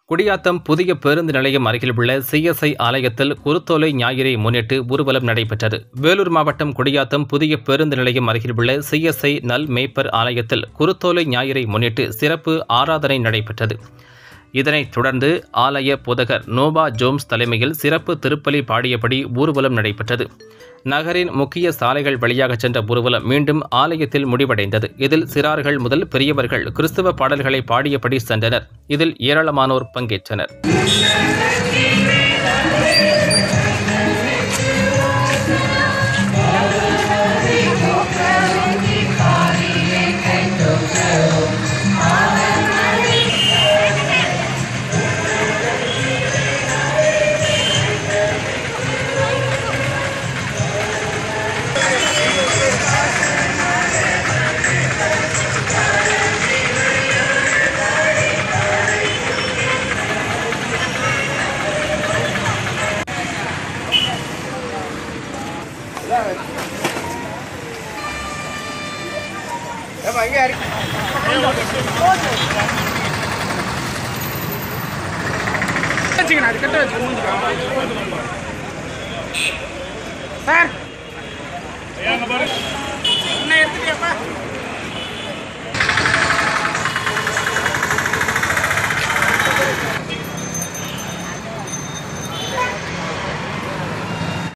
குடியாத்தம் புதிய பேருந்து நிலையம் அருகில் உள்ள சிஎஸ்ஐ ஆலயத்தில் குருத்தோலை ஞாயிறை முன்னிட்டு ஊர்வலம் நடைபெற்றது வேலூர் மாவட்டம் குடியாத்தம் புதிய பேருந்து நிலையம் அருகில் உள்ள சிஎஸ்ஐ நல் மேய்ப்பர் ஆலயத்தில் குருத்தோலை ஞாயிறை முன்னிட்டு சிறப்பு ஆராதனை நடைபெற்றது இதனைத் தொடர்ந்து ஆலய போதகர் நோபா ஜோம்ஸ் தலைமையில் சிறப்பு திருப்பலி பாடியபடி ஊர்வலம் நடைபெற்றது நகரின் முக்கிய சாலைகள் வழியாக சென்ற ஊர்வலம் மீண்டும் ஆலயத்தில் முடிவடைந்தது இதில் சிறார்கள் முதல் பெரியவர்கள் கிறிஸ்தவ பாடல்களை பாடியபடி சென்றனர் இதில் ஏராளமானோர் பங்கேற்றனர் வச்சுக்கணும் அது கட்ட வச்சு சார் என்ன எடுத்துட்டியாப்பா